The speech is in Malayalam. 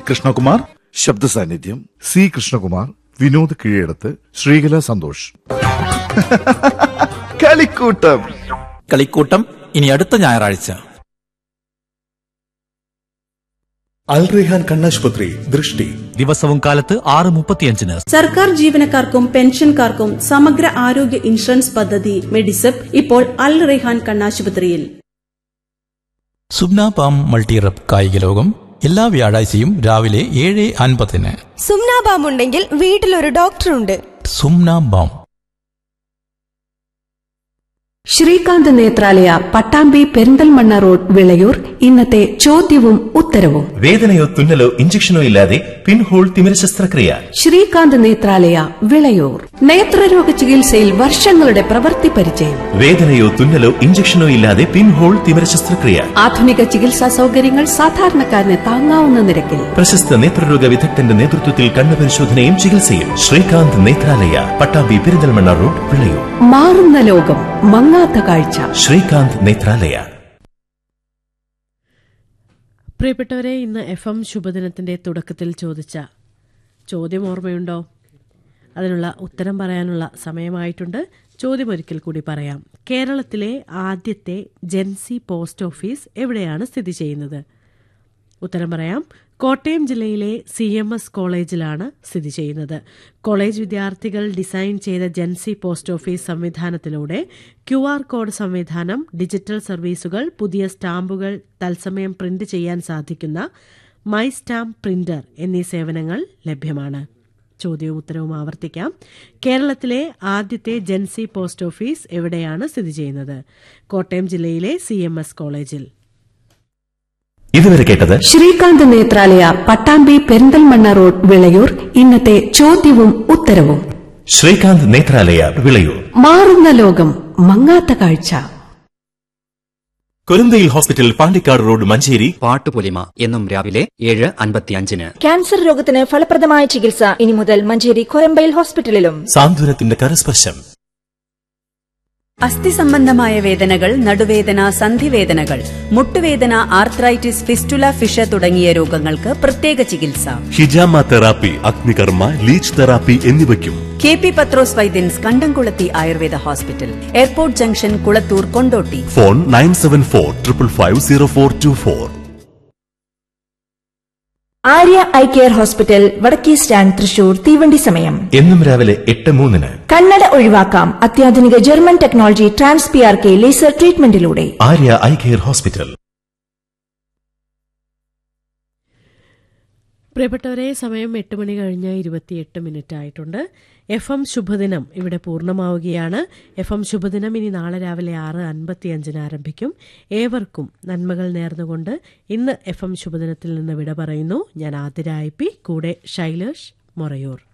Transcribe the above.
കൃഷ്ണകുമാർ ശബ്ദ സാന്നിധ്യം സി കൃഷ്ണകുമാർ വിനോദ് കീഴടത്ത് ശ്രീകല സന്തോഷ് കളിക്കൂട്ടം കളിക്കൂട്ടം ഇനി അടുത്ത ഞായറാഴ്ച അൽ റെഹാൻ കണ്ണാശുപത്രി ദൃഷ്ടി ദിവസവും കാലത്ത് ആറ് മുപ്പത്തിയഞ്ചിന് സർക്കാർ ജീവനക്കാർക്കും പെൻഷൻകാർക്കും സമഗ്ര ആരോഗ്യ ഇൻഷുറൻസ് പദ്ധതി മെഡിസെപ്പ് ഇപ്പോൾ അൽ റെഹാൻ കണ്ണാശുപത്രിയിൽ സുബ്ന പാം മൾട്ടിറപ്പ് കായിക ലോകം എല്ലാ വ്യാഴാഴ്ചയും രാവിലെ ഏഴ് അൻപതിന് സുംനാബാം ഉണ്ടെങ്കിൽ വീട്ടിലൊരു ഡോക്ടറുണ്ട് സുംന ബാം ശ്രീകാന്ത് നേത്രാലയ പട്ടാമ്പി പെരിന്തൽമണ്ണ റോഡ് വിളയൂർ ഇന്നത്തെ ചോദ്യവും ഉത്തരവും വേദനയോ തുന്നലോ ഇഞ്ചക്ഷനോ ഇല്ലാതെ പിൻഹോൾ തിമിര ശസ്ത്രക്രിയ ശ്രീകാന്ത് നേത്രാലയ വിളയൂർ നേത്രരോഗ ചികിത്സയിൽ വർഷങ്ങളുടെ പ്രവൃത്തി പരിചയം വേദനയോ തുന്നലോ ഇഞ്ചക്ഷനോ ഇല്ലാതെ പിൻഹോൾ തിമിര ശസ്ത്രക്രിയ ആധുനിക ചികിത്സാ സൗകര്യങ്ങൾ സാധാരണക്കാരന് താങ്ങാവുന്ന നിരക്കിൽ പ്രശസ്ത നേത്രരോഗ വിദഗ്ധന്റെ നേതൃത്വത്തിൽ കണ്ണു പരിശോധനയും ചികിത്സയും ശ്രീകാന്ത് നേത്രാലയ പട്ടാമ്പി പെരിന്തൽമണ്ണ റോഡ് വിളയൂർ മാറുന്ന ലോകം മങ്ങാത്ത കാഴ്ച ശ്രീകാന്ത് നേത്രാലയ പ്രിയപ്പെട്ടവരെ ഇന്ന് എഫ് എം ശുഭദിനത്തിന്റെ തുടക്കത്തിൽ ചോദിച്ച ചോദ്യം ഓർമ്മയുണ്ടോ അതിനുള്ള ഉത്തരം പറയാനുള്ള സമയമായിട്ടുണ്ട് ചോദ്യം ഒരിക്കൽ കൂടി പറയാം കേരളത്തിലെ ആദ്യത്തെ ജെൻസി പോസ്റ്റ് ഓഫീസ് എവിടെയാണ് സ്ഥിതി ചെയ്യുന്നത് ഉത്തരം പറയാം കോട്ടയം ജില്ലയിലെ സി എം എസ് കോളേജിലാണ് സ്ഥിതി ചെയ്യുന്നത് കോളേജ് വിദ്യാർത്ഥികൾ ഡിസൈൻ ചെയ്ത ജെൻസി പോസ്റ്റ് ഓഫീസ് സംവിധാനത്തിലൂടെ ക്യു ആർ കോഡ് സംവിധാനം ഡിജിറ്റൽ സർവീസുകൾ പുതിയ സ്റ്റാമ്പുകൾ തത്സമയം പ്രിന്റ് ചെയ്യാൻ സാധിക്കുന്ന മൈ സ്റ്റാമ്പ് പ്രിന്റർ എന്നീ സേവനങ്ങൾ ലഭ്യമാണ് ചോദ്യവും ഉത്തരവും ആവർത്തിക്കാം കേരളത്തിലെ ആദ്യത്തെ ജെൻസി പോസ്റ്റ് ഓഫീസ് എവിടെയാണ് സ്ഥിതി ചെയ്യുന്നത് കോട്ടയം ജില്ലയിലെ സി എം എസ് കോളേജിൽ ഇതുവരെ കേട്ടത് ശ്രീകാന്ത് നേത്രാലയ പട്ടാമ്പി പെരിന്തൽമണ്ണ റോഡ് വിളയൂർ ഇന്നത്തെ ചോദ്യവും ഉത്തരവും ശ്രീകാന്ത് നേത്രാലയ വിളയൂർ മാറുന്ന ലോകം മങ്ങാത്ത കാഴ്ച കൊരന്തയിൽ ഹോസ്പിറ്റൽ പാണ്ടിക്കാട് റോഡ് മഞ്ചേരി പാട്ടുപൊലിമ എന്നും രാവിലെ ഏഴ് അൻപത്തിയഞ്ചിന് ക്യാൻസർ രോഗത്തിന് ഫലപ്രദമായ ചികിത്സ ഇനി മുതൽ മഞ്ചേരി കൊരമ്പയിൽ ഹോസ്പിറ്റലിലും സാന്ത്വനത്തിന്റെ കരസ്പർശം അസ്ഥി സംബന്ധമായ വേദനകൾ നടുവേദന സന്ധിവേദനകൾ മുട്ടുവേദന ആർത്രൈറ്റിസ് ഫിസ്റ്റുല ഫിഷ തുടങ്ങിയ രോഗങ്ങൾക്ക് പ്രത്യേക ചികിത്സ ഹിജാമ തെറാപ്പി അഗ്നികർമ്മ ലീച്ച് തെറാപ്പി എന്നിവയ്ക്കും കെ പി പത്രോസ് വൈദ്യൻസ് കണ്ടംകുളത്തി Ayurveda hospital airport junction Kulathur Kondotty phone nine seven four triple five zero four two four Arya eye care hospital വടക്കേ സ്റ്റാൻഡ് തൃശൂർ തീവണ്ടി സമയം എന്നും രാവിലെ എട്ട് മൂന്നിന് കണ്ണട ഒഴിവാക്കാം അത്യാധുനിക German technology trans P R K laser ട്രീറ്റ്മെന്റിലൂടെ ആര്യ ഐ കെയർ ഹോസ്പിറ്റൽ പ്രിയപ്പെട്ടവരെ സമയം എട്ട് മണി കഴിഞ്ഞ് ഇരുപത്തിയെട്ട് മിനിറ്റ് ആയിട്ടുണ്ട് എഫ് എം ശുഭദിനം ഇവിടെ പൂർണ്ണമാവുകയാണ് എഫ് എം ശുഭദിനം ഇനി നാളെ രാവിലെ ആറ് അൻപത്തിയഞ്ചിന് ആരംഭിക്കും ഏവർക്കും നന്മകൾ നേർന്നുകൊണ്ട് ഇന്ന് എഫ് എം ശുഭദിനത്തിൽ നിന്ന് വിട പറയുന്നു ഞാൻ ആതിര ഐ പി കൂടെ ശൈലേഷ് മൊറയൂർ